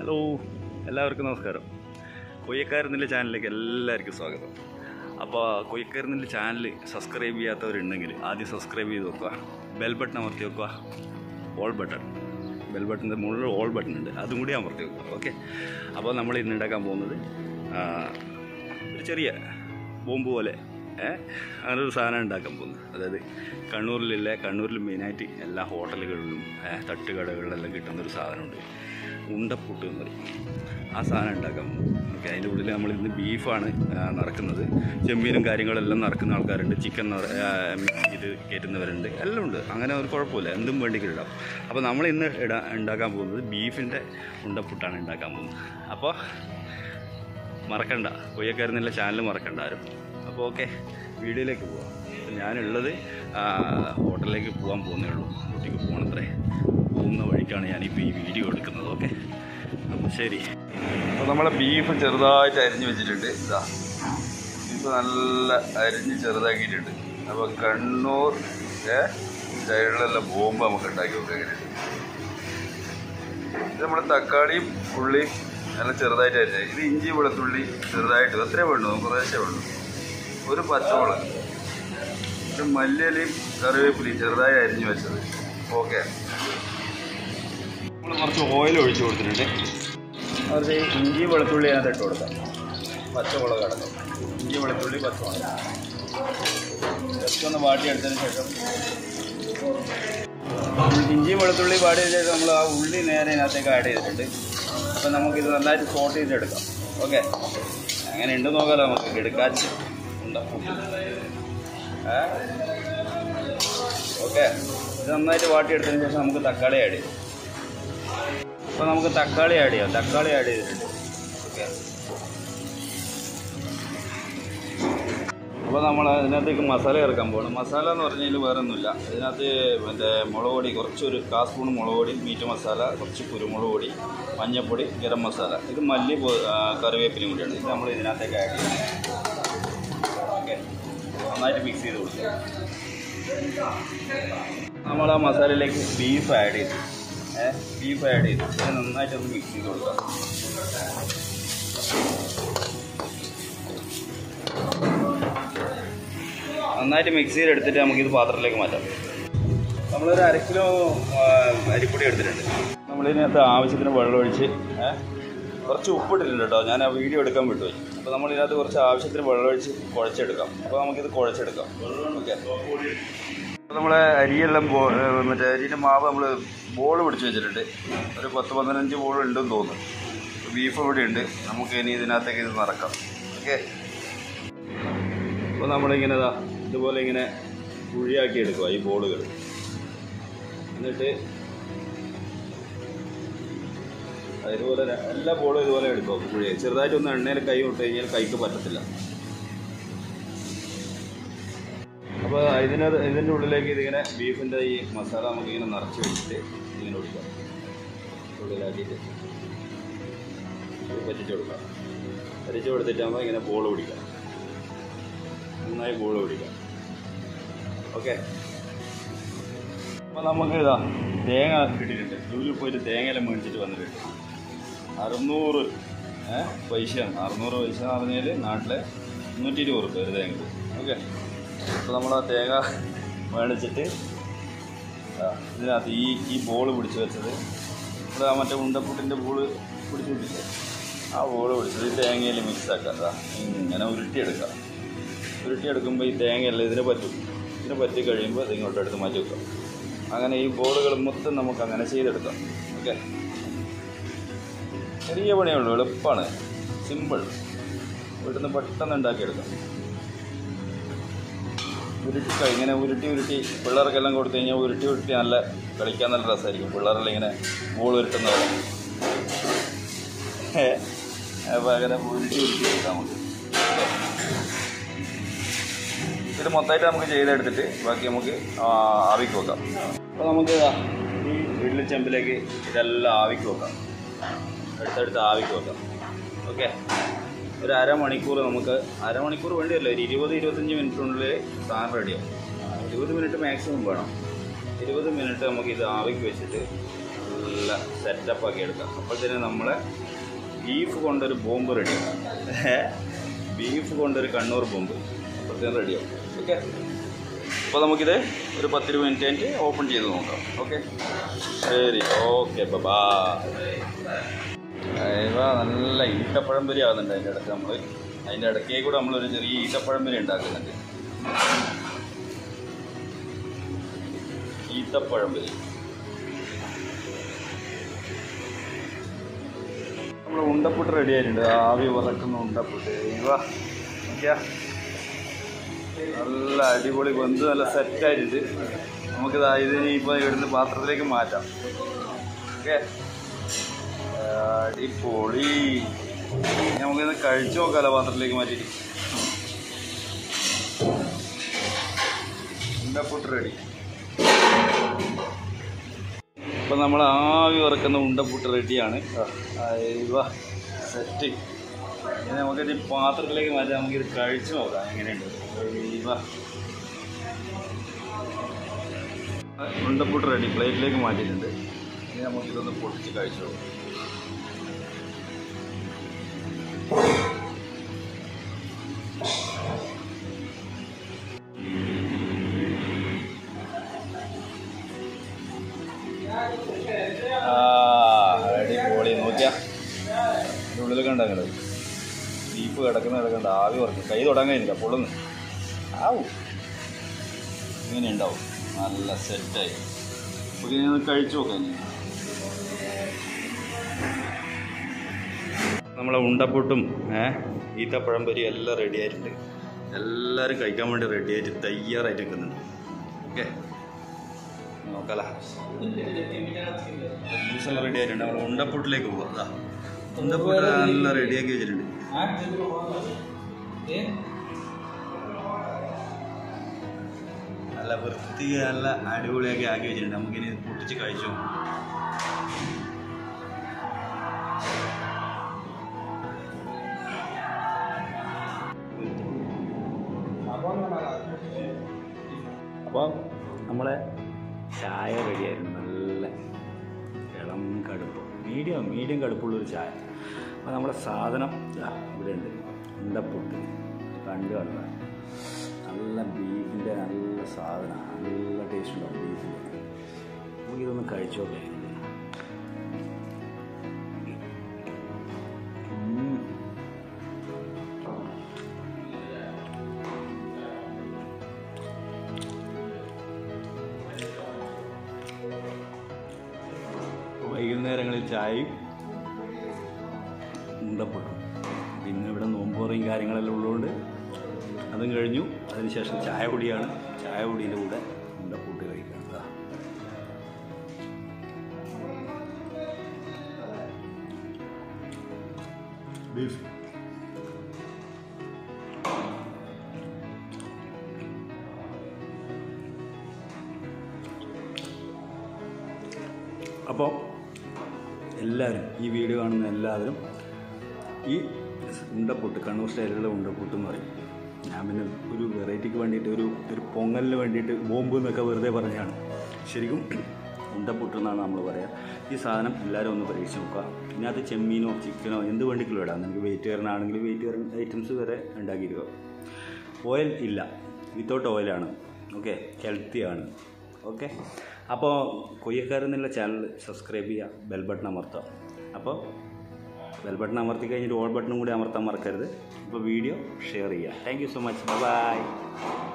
Hello എല്ലാവർക്കും നമസ്കാരം കൊയ്യക്കാരെന്നില്ല ചാനലിലേക്ക് എല്ലാവർക്കും സ്വാഗതം അപ്പോൾ കൊയ്യക്കാരെന്നില്ല ചാനൽ സബ്സ്ക്രൈബ് ചെയ്യാത്തവരുണ്ടെങ്കിൽ ആദ്യം സബ്സ്ക്രൈബ് ചെയ്ത് വെക്കുക ബെൽ ബട്ടൺ അമർത്തി വെക്കുക ഓൾ ബട്ടൺ ബെൽ ബട്ടൻ്റെ മുകളിൽ ഓൾ ബട്ടൺ ഉണ്ട് അതും കൂടി അമർത്തി വെക്കുക ഓക്കെ അപ്പോൾ നമ്മൾ ഇന്ന് ഉണ്ടാക്കാൻ പോകുന്നത് ആ, ഒരു ചെറിയ ബോംബ് പോലെ ഏ അങ്ങനെ ഒരു സാധനം ഉണ്ടാക്കാൻ പോകുന്നത് അതായത് കണ്ണൂരിലുള്ള കണ്ണൂരിൽ മെയിനായിട്ട് എല്ലാ ഹോട്ടലുകളിലും ഏ, തട്ടുകടകളിലെല്ലാം കിട്ടുന്ന ഒരു സാധനമുണ്ട് ഉണ്ടപ്പുട്ട് എന്ന് പറയും ആ സാധനം ഉണ്ടാക്കാൻ പോകും ഓക്കെ അതിൻ്റെ ഉള്ളിൽ നമ്മൾ ഇന്ന് ബീഫാണ് ആ, നടക്കുന്നത് ചെമ്മീനും കാര്യങ്ങളെല്ലാം നടക്കുന്ന ആൾക്കാരുണ്ട് ചിക്കൻ ഇത് കയറ്റുന്നവരുണ്ട് എല്ലാം ഉണ്ട് അങ്ങനെ ഒരു കുഴപ്പമില്ല എന്തും വേണ്ടി ഇടാം അപ്പോൾ നമ്മൾ ഇന്ന് ഇടാ ഉണ്ടാക്കാൻ പോകുന്നത് ബീഫിൻ്റെ ഉണ്ടപ്പുട്ടാണ് ഉണ്ടാക്കാൻ പോകുന്നത് അപ്പോൾ മറക്കണ്ട കൊയ്യക്കാരെന്നുള്ള ചാനൽ മറക്കണ്ട ആരും അപ്പോൾ ഓക്കെ വീഡിയോയിലേക്ക് പോവാം അപ്പോൾ ഞാനുള്ളത് ആ, ഹോട്ടലിലേക്ക് പോകാൻ പോകുന്നേ ഉള്ളൂ ഊട്ടിക്ക് പോകണത്രേ പോകുന്ന വഴിക്കാണ് ഞാനിപ്പോൾ ഈ വീഡിയോ എടുക്കുന്നത് ഓക്കെ അപ്പോൾ ശരി അപ്പോൾ നമ്മളെ ബീഫ് ചെറുതായിട്ട് അരിഞ്ഞ് വെച്ചിട്ടുണ്ട് ഇതാ ബീഫ് നല്ല അരിഞ്ഞ് ചെറുതാക്കിയിട്ടുണ്ട് അപ്പോൾ കണ്ണൂർ ഏ സൈഡിലെല്ലാം ബോംബ് നമുക്ക് ഉണ്ടാക്കി വെക്കാൻ എങ്ങനെയുണ്ട് ഇത് നമ്മുടെ തക്കാളിയും ഉള്ളിയും നല്ല ചെറുതായിട്ട് അരിഞ്ഞത് ഇത് ഇഞ്ചി വെളുത്തുള്ളി ചെറുതായിട്ട് അത്രേ വേണ്ടു കുറേശ്ശേ വേണ്ടു ഒരു പച്ചമുളക് ഒരു മല്ലിയിലയും കറിവേപ്പിലയും ചെറുതായി അരിഞ്ഞു വെച്ചത് ഓക്കെ നമ്മൾ കുറച്ച് ഓയിൽ ഒഴിച്ചു കൊടുത്തിട്ടുണ്ട് കുറച്ച് ഇഞ്ചി വെളുത്തുള്ളി അതിനകത്ത് ഇട്ട് കൊടുക്കാം പച്ചമുളക് അടക്കം ഇഞ്ചി വെളുത്തുള്ളി പച്ചമുളക് ജസ്റ്റ് ഒന്ന് വാട്ടിയെടുത്തതിന് ശേഷം ഇഞ്ചി വെളുത്തുള്ളി പാടിയ ശേഷം നമ്മൾ ആ ഉള്ളി നേരെ ഇതിനകത്തേക്ക് ആഡ് ചെയ്തിട്ടുണ്ട് അപ്പം നമുക്കിത് നന്നായിട്ട് സോട്ട് ചെയ്തെടുക്കാം ഓക്കെ അങ്ങനെ ഉണ്ട് നോക്കാമല്ലോ നമുക്ക് എടുക്കാച്ച് ഉണ്ടാവും ഓക്കെ ഇത് നന്നായിട്ട് വാട്ടിയെടുത്തതിന് ശേഷം നമുക്ക് തക്കാളി ആഡ് ചെയ്യാം അപ്പോൾ നമുക്ക് തക്കാളി ആഡ് ചെയ്യാം തക്കാളി ആഡ് ചെയ്തിട്ടുണ്ട് ഓക്കെ അപ്പോൾ നമ്മൾ ഇതിനകത്തേക്ക് മസാല ചേർക്കാൻ പോകണം മസാല എന്ന് പറഞ്ഞാൽ വേറെ ഒന്നുമില്ല ഇതിനകത്ത് മറ്റേ മുളക് പൊടി കുറച്ചൊരു കാ സ്പൂൺ മുളക് പൊടി മീറ്റ് മസാല കുറച്ച് കുരുമുളക് പൊടി മഞ്ഞൾപ്പൊടി ഗരം മസാല ഇത് മല്ലി പോ- ആ, കറിവേപ്പിലയും കൂടിയാണ് ഇത് നമ്മൾ ഇതിനകത്തേക്ക് ആഡ് ചെയ്യുന്നത് ഓക്കെ നന്നായിട്ട് മിക്സ് ചെയ്ത് കൊടുക്കുക നമ്മൾ ആ മസാലയിലേക്ക് ബീഫ് ആഡ് ചെയ്തു ഏ ബീഫ് ആഡ് ചെയ്തു ഇത് നന്നായിട്ടൊന്ന് മിക്സ് ചെയ്ത് കൊടുക്കുക നന്നായിട്ട് മിക്സ് ചെയ്ത് എടുത്തിട്ട് നമുക്കിത് പാത്രത്തിലേക്ക് മാറ്റാം നമ്മളൊരു അര കിലോ ആ, അരിപ്പൊടി എടുത്തിട്ടുണ്ട് നമ്മളിതിനകത്ത് ആവശ്യത്തിന് വെള്ളം ഒഴിച്ച് ഏ, കുറച്ച് ഉപ്പിട്ടിട്ടുണ്ട് കേട്ടോ ഞാൻ ആ വീഡിയോ എടുക്കാൻ വിട്ടുപോയി അപ്പോൾ നമ്മൾ ഇതിനകത്ത് കുറച്ച് ആവശ്യത്തിന് വെള്ളം ഒഴിച്ച് കുഴച്ചെടുക്കാം അപ്പോൾ നമുക്കിത് കുഴച്ചെടുക്കാം ഓക്കെ അപ്പോൾ നമ്മളെ അരിയെല്ലാം ബോ ഏ, മറ്റേ അരിയുടെ മാവ് നമ്മൾ ബോൾ പിടിച്ച് വെച്ചിട്ടുണ്ട് ഒരു പത്ത് പതിനഞ്ച് ബോൾ ഉണ്ടെന്ന് തോന്നുന്നു ബീഫ് ഇവിടെ ഉണ്ട് നമുക്ക് ഇനി ഇതിനകത്തേക്ക് ഇത് നടക്കാം ഓക്കെ അപ്പോൾ നമ്മളിങ്ങനെ ഇതാ ഇതുപോലെ ഇങ്ങനെ കുഴിയാക്കി എടുക്കുക ഈ ബോളുകൾ എന്നിട്ട് അതുപോലെ ര- എല്ലാ ബോളും ഇതുപോലെ എടുക്കുക കുഴി ചെറുതായിട്ടൊന്ന് എണ്ണയിൽ കൈ വിട്ട് കഴിഞ്ഞാൽ കൈക്ക് പറ്റത്തില്ല അപ്പോൾ ഇതിനകത്ത് ഇതിൻ്റെ ഉള്ളിലേക്ക് ഇതിങ്ങനെ ബീഫിൻ്റെ ഈ മസാല നമുക്കിങ്ങനെ നിറച്ച് വെച്ചിട്ട് ഇങ്ങനെ കൊടുക്കാം ഉള്ളിലാക്കിയിട്ട് ഇത് പറ്റിച്ച് കൊടുക്കാം പറ്റിച്ച് കൊടുത്തിട്ടാകുമ്പോൾ ഇങ്ങനെ ബോൾ പിടിക്കാം നന്നായി ബോൾ പിടിക്കാം ഓക്കെ അപ്പോൾ നമുക്ക് ഇതാ തേങ്ങ കിട്ടിയിട്ടുണ്ട് ജൂലിൽ പോയിട്ട് തേങ്ങയെല്ലാം മേടിച്ചിട്ട് വന്നിട്ടുണ്ട് അറുന്നൂറ് ഏ പൈസയാണ് അറുന്നൂറ് പൈസ എന്ന് പറഞ്ഞാൽ നാട്ടിലെ മുന്നൂറ്റി ഇരുപത് റുപ്യ ഒരു തേങ്ങ ഓക്കെ അപ്പോൾ നമ്മൾ ആ തേങ്ങ മേടിച്ചിട്ട് ആ, ഇതിനകത്ത് ഈ ഈ ബോൾ പിടിച്ച് വെച്ചത് ഇവിടെ ആ മറ്റേ ഉണ്ടപ്പുട്ടിൻ്റെ ബോള് പിടിച്ച് വിട്ടില്ലേ ആ ബോള് പിടിച്ചത് ഈ തേങ്ങയിൽ മിക്സ് ആക്കാം ദാ ഇങ്ങനെ ഉരുട്ടിയെടുക്കാം ഉരുട്ടിയെടുക്കുമ്പോൾ ഈ തേങ്ങയെല്ലാം ഇതിന് പറ്റും ഇതിന് പറ്റി കഴിയുമ്പോൾ ഇത് ഇങ്ങോട്ട് എടുത്ത് മാറ്റി വെക്കാം അങ്ങനെ ഈ ബോളുകൾ മൊത്തം നമുക്ക് അങ്ങനെ ചെയ്തെടുക്കാം ഓക്കെ ചെറിയ പണിയുള്ളൂ എളുപ്പമാണ് സിമ്പിൾ വീട്ടിൽ നിന്ന് പെട്ടെന്ന് ഉണ്ടാക്കിയെടുക്കാം ഉരുട്ടി കഴി- ഇങ്ങനെ ഉരുട്ടി ഉരുട്ടി പിള്ളേർക്കെല്ലാം കൊടുത്തു കഴിഞ്ഞാൽ ഉരുട്ടി ഉരുട്ടി നല്ല കളിക്കാൻ നല്ല രസമായിരിക്കും പിള്ളേരെല്ലാം ഇങ്ങനെ ബോൾ ഉരുട്ടുന്ന പോലെ അപ്പോൾ അങ്ങനെ ഉരുട്ടി ഉരുട്ടി എടുക്കാം നമുക്ക് ഇത് മൊത്തമായിട്ട് നമുക്ക് ചെയ്തെടുത്തിട്ട് ബാക്കി നമുക്ക് ആ, ആവിക്ക് വെക്കാം അപ്പോൾ നമുക്ക് ഇതാ ഈ ഇഡ്ഡലി ചെമ്പിലേക്ക് ഇതെല്ലാം ആവിക്ക് വെക്കാം എടുത്തെടുത്ത് ആവിക്ക് വെക്കാം ഓക്കെ ഒരു അരമണിക്കൂർ നമുക്ക് അരമണിക്കൂർ വേണ്ടിയല്ല ഒരു ഇരുപത് ഇരുപത്തഞ്ച് മിനിറ്റിനുള്ളിൽ സാധനം റെഡിയാവും ഇരുപത് മിനിറ്റ് മാക്സിമം വേണം ഇരുപത് മിനിറ്റ് നമുക്ക് ഇത് ആവിക്ക് വെച്ചിട്ട് നല്ല സെറ്റപ്പ് ആക്കി എടുക്കാം അപ്പോഴത്തേന് നമ്മളെ ബീഫ് കൊണ്ടൊരു ബോംബ് റെഡിയാവും ബീഫ് കൊണ്ടൊരു കണ്ണൂർ ബോംബ് അപ്പോഴത്തേനും റെഡിയാവും ഓക്കെ അപ്പോൾ നമുക്കിത് ഒരു പത്തിരുപത് മിനിറ്റ് കഴിഞ്ഞിട്ട് ഓപ്പൺ ചെയ്ത് നോക്കാം ഓക്കെ ശരി ഓക്കെ ബാ നല്ല ഈട്ടപ്പഴം പൊരി ആകുന്നുണ്ട് അതിൻ്റെ ഇടയ്ക്ക് നമ്മൾ അതിൻ്റെ ഇടയ്ക്കേ കൂടെ നമ്മളൊരു ചെറിയ ഈട്ടപ്പഴം പൊരി ഉണ്ടാക്കുന്നുണ്ട് ഈത്തപ്പഴം പൊരി നമ്മൾ ഉണ്ടപ്പുട്ട് റെഡി ആയിട്ടുണ്ട് ആവി വറക്കുന്ന ഉണ്ടപ്പുട്ട് ഇവ നോക്കിയാ നല്ല അടിപൊളി ബന്ധു നല്ല സെറ്റായിട്ടുണ്ട് നമുക്കിത് ഇതിന് ഇപ്പോൾ ഇവിടുന്ന് പാത്രത്തിലേക്ക് മാറ്റാം ഓക്കെ അടിപൊളി ഇനി നമുക്കിത് കഴിച്ചു നോക്കാമല്ലോ പാത്രത്തിലേക്ക് മാറ്റിയിട്ട് ഉണ്ടപ്പുട്ട് റെഡി ഇപ്പം നമ്മൾ ആവി വറക്കുന്ന ഉണ്ടപ്പുട്ട് റെഡിയാണ് ഇവ സെറ്റ് ഇനി നമുക്കിത് പാത്രത്തിലേക്ക് മാറ്റാം നമുക്കിത് കഴിച്ചു നോക്കാം എങ്ങനെയുണ്ട് ഇവ ഉണ്ടപ്പുട്ട് റെഡി പ്ലേറ്റിലേക്ക് മാറ്റിയിട്ടുണ്ട് ഇനി നമുക്കിതൊന്ന് പൊട്ടിച്ച് കഴിച്ചു നോക്കാം ആ അടിപൊളി നോക്കിയാ ഇതിൻ്റെ ഉള്ളിൽ കണ്ട അങ്ങോട്ട് ബീഫ് കിടക്കുന്ന കിടക്കണ്ട ആവി ഉറക്കും കൈ തൊടാൻ കഴിയുന്നില്ല പൊള്ളുന്നു ആവു ഇങ്ങനെ ഉണ്ടാവും നല്ല സെറ്റായി അപ്പോൾ ഇനി ഒന്ന് കഴിച്ചു നോക്കാം ഇനി നമ്മളെ ഉണ്ടപ്പൊട്ടും ഏ ഈത്തപ്പഴം പൊരി എല്ലാം റെഡി ആയിട്ടുണ്ട് എല്ലാവരും കഴിക്കാൻ വേണ്ടി റെഡി ആയിട്ട് തയ്യാറായിട്ട് നിൽക്കുന്നുണ്ട് ഓക്കെ നോക്കല ജ്യൂസ് എല്ലാം റെഡി ആയിട്ടുണ്ട് നമ്മൾ ഉണ്ടപ്പൊട്ടിലേക്ക് പോകാം അതാ ഉണ്ടപ്പൊട്ട് നല്ല റെഡിയാക്കി വെച്ചിട്ടുണ്ട് നല്ല വൃത്തി നല്ല അടിപൊളിയാക്കി ആക്കി വെച്ചിട്ടുണ്ട് നമുക്കിനി ഇത് പൊട്ടിച്ച് കഴിച്ചു നോക്കാം. അപ്പോൾ നമ്മളെ ചായ റെഡിയായിരുന്നു നല്ല ഇളം കടുപ്പ് മീഡിയം മീഡിയം കടുപ്പുള്ളൊരു ചായ അപ്പോൾ നമ്മുടെ സാധനം ദാ ഇവിടെ ഉണ്ട് ഉണ്ടപ്പുട്ട് കണ്ടു കണ്ട നല്ല ബീഫിൻ്റെ നല്ല സാധനമാണ് നല്ല ടേസ്റ്റ് ഉണ്ടാവും ബീഫിൻ്റെ നമുക്കിതൊന്ന് കഴിച്ചു നോക്കാം ഉം. വൈകുന്നേരങ്ങളിൽ ചായയും ഉണ്ടപ്പൊട്ടും പിന്നെ ഇവിടെ നോമ്പുറയും കാര്യങ്ങളെല്ലാം ഉള്ളതുകൊണ്ട് അതും കഴിഞ്ഞു അതിനുശേഷം ചായ കുടിയാണ് ചായ കുടിയുടെ കൂടെ ഉണ്ടപ്പൊട്ട് കഴിക്കണം ദാ. ബീഫ് അപ്പോൾ എല്ലാവരും ഈ വീഡിയോ കാണുന്ന എല്ലാവരും ഈ ഉണ്ടപ്പൊട്ട് കണ്ണൂർ സ്റ്റൈലിലുള്ള ഉണ്ടപ്പൊട്ട് എന്ന് പറയും ഞാൻ പിന്നെ ഒരു വെറൈറ്റിക്ക് വേണ്ടിയിട്ട് ഒരു ഒരു പൊങ്ങലിന് വേണ്ടിയിട്ട് ബോംബ് എന്നൊക്കെ വെറുതെ പറഞ്ഞാണ് ശരിക്കും ഉണ്ടപ്പൊട്ട് എന്നാണ് നമ്മൾ പറയുക ഈ സാധനം എല്ലാവരും ഒന്ന് പരീക്ഷിച്ച് നോക്കുക ഇതിനകത്ത് ചെമ്മീനോ ചിക്കനോ എന്ത് വേണ്ടിക്കലും ഇടാം നമുക്ക് വെജിറ്റേറിയൻ വെജിറ്റേറിയൻ ഐറ്റംസ് വരെ ഉണ്ടാക്കിയിരിക്കുക ഓയിൽ ഇല്ല വിത്തൗട്ട് ഓയിലാണ് ഓക്കെ ഹെൽത്തിയാണ് ഓക്കെ അപ്പോൾ കൊയ്യക്കാരൻ എന്നുള്ള ചാനൽ സബ്സ്ക്രൈബ് ചെയ്യുക ബെൽ ബട്ടൺ അമർത്തുക അപ്പോൾ ബെൽ ബട്ടൺ അമർത്തി കഴിഞ്ഞിട്ട് ഓൾ ബട്ടണും കൂടി അമർത്താൻ മറക്കരുത് അപ്പോൾ വീഡിയോ ഷെയർ ചെയ്യുക thank you so much by